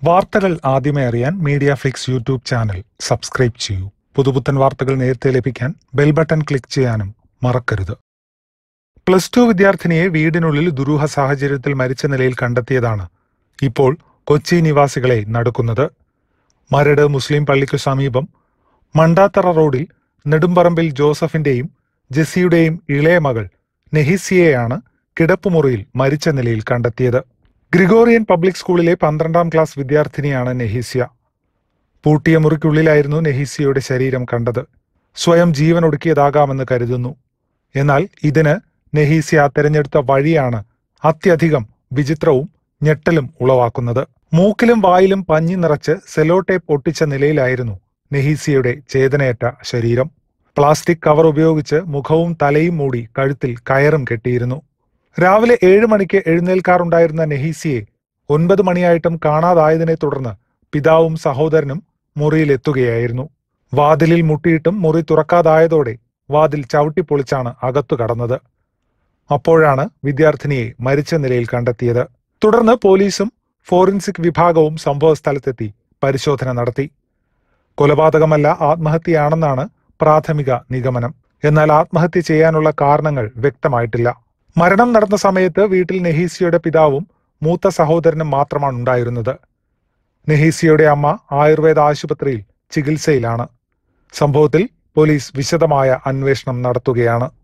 വാർത്തകൾ ആദ്യമേ അറിയാൻ Media Flix YouTube channel subscribe ചെയ്യൂ പുതുപുത്തൻ വാർത്തകൾ നേരത്തെ ലഭിക്കാൻ ബെൽ ബട്ടൺ ക്ലിക്ക് ചെയ്യാനും മറക്കരുത് പ്ലസ് ടു വിദ്യാർത്ഥിനിയെ വീടിനുള്ളിൽ ദുരൂഹ സാഹചര്യത്തിൽ മരിച്ച നിലയിൽ കണ്ടെത്തിയതാണ് ഇപ്പോൾ കൊച്ചി നിവാസികളെ നടുക്കുന്നത് മരട് മുസ്ലിം പള്ളിക്കു സമീപം മണ്ടാത്തറ റോഡിൽ നെടുമ്പറമ്പിൽ ജോസഫിന്റെയും ജെസ്സിയുടെയും ഇളയ മകൾ നെഹിസിയെയാണ് കിടപ്പുമുറിയിൽ മരിച്ച നിലയിൽ കണ്ടെത്തിയത് ഗ്രിഗോറിയൻ പബ്ലിക് സ്കൂളിലെ പന്ത്രണ്ടാം ക്ലാസ് വിദ്യാർത്ഥിനിയാണ് നെഹീസ്യ പൂട്ടിയ മുറിക്കുള്ളിലായിരുന്നു നെഹീസിയയുടെ ശരീരം കണ്ടത് സ്വയം ജീവനൊടുക്കിയതാകാമെന്ന് കരുതുന്നു എന്നാൽ ഇതിന് നെഹീസ്യ തിരഞ്ഞെടുത്ത വഴിയാണ് അത്യധികം വിചിത്രവും ഞെട്ടലും ഉളവാക്കുന്നത് മൂക്കിലും വായിലും പഞ്ഞി നിറച്ച് സെലോ ടേപ്പ് ഒട്ടിച്ച നിലയിലായിരുന്നു നെഹീസിയയുടെ ചേതനയറ്റ ശരീരം പ്ലാസ്റ്റിക് കവർ ഉപയോഗിച്ച് മുഖവും തലയും മൂടി കഴുത്തിൽ കയറും കെട്ടിയിരുന്നു രാവിലെ ഏഴ് മണിക്ക് എഴുന്നേൽക്കാറുണ്ടായിരുന്ന നെഹീസിയെ ഒൻപത് മണിയായിട്ടും കാണാതായതിനെ തുടർന്ന് പിതാവും സഹോദരനും മുറിയിലെത്തുകയായിരുന്നു വാതിലിൽ മുട്ടിയിട്ടും മുറി തുറക്കാതായതോടെ വാതിൽ ചവിട്ടിപ്പൊളിച്ചാണ് അകത്തു കടന്നത് അപ്പോഴാണ് വിദ്യാർത്ഥിനിയെ മരിച്ച നിലയിൽ കണ്ടെത്തിയത് തുടർന്ന് പോലീസും ഫോറൻസിക് വിഭാഗവും സംഭവസ്ഥലത്തെത്തി പരിശോധന നടത്തി കൊലപാതകമല്ല ആത്മഹത്യയാണെന്നാണ് പ്രാഥമിക നിഗമനം എന്നാൽ ആത്മഹത്യ ചെയ്യാനുള്ള കാരണങ്ങൾ വ്യക്തമായിട്ടില്ല മരണം നടന്ന സമയത്ത് വീട്ടിൽ നെഹീസിയുടെ പിതാവും മൂത്ത സഹോദരനും മാത്രമാണ് ഉണ്ടായിരുന്നത് നെഹീസിയുടെ അമ്മ ആയുർവേദ ആശുപത്രിയിൽ ചികിത്സയിലാണ് സംഭവത്തിൽ പോലീസ് വിശദമായ അന്വേഷണം നടത്തുകയാണ്